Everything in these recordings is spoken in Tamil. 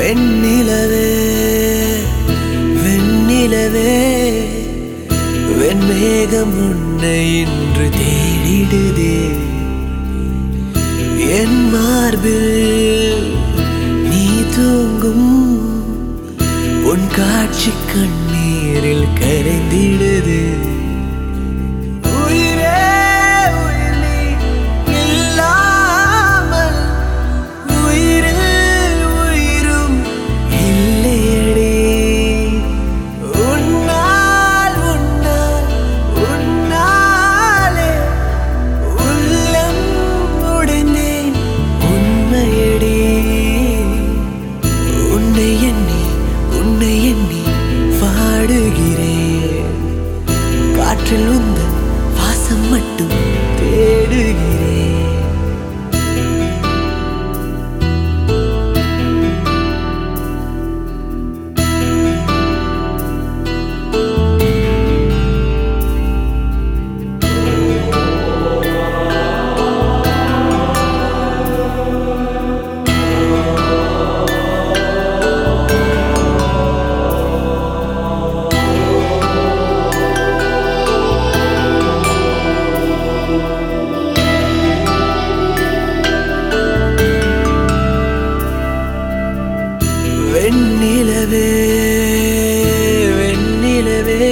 வெண்ணிலவே வெண்ணிலவே வெண்மேகம் உன்னை இன்று தேடிடுதே என் மார்பில் நீ தூங்கும் உன் காட்சி கண்ணீரில் கரைந்திடுது உயிரே உயிர் நீ இல்லாமல் உயிரில் உயிரும் இல்லையடி உன்னால் உன்னால் உன்னாலே உள்ளம் உடைந்தேன் உண்மையடி உன்னை எண்ணி உன்னை எண்ணி வாடுகிறேன் காற்றில் உந்தன் வாசம் மட்டும் தேடுகிறேன் வெண்ணிலவே வெண்ணிலவே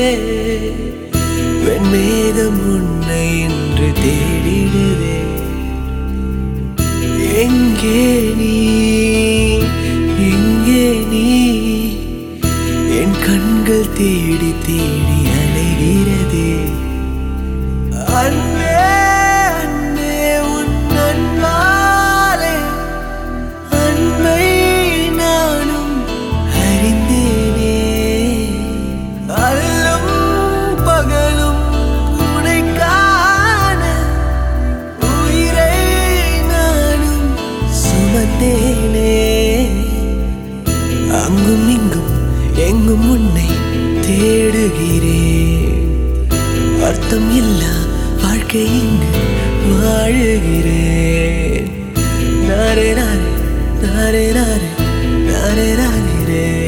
வெண்மேகம் உன்னை இன்று தேடிடுதே எங்கே நீ எங்கே நீ என் கண்கள் தேடி தேடி அலைகிறதே அன்பே அன்பே உன் அன்பாலே அன்பை நானும் அறிந்தேனே அல்லும் பகலும் உனை காண உயிரை நானும் சுமந்தேனே அங்கும் இங்கும் எங்கும் உன்னை தேடுகிறேன் அர்த்தம் இல்லா வாழ்க்கை இங்கு வாழுகிறேன் நாரே நாரே நாரே நாரே நாரே நாரே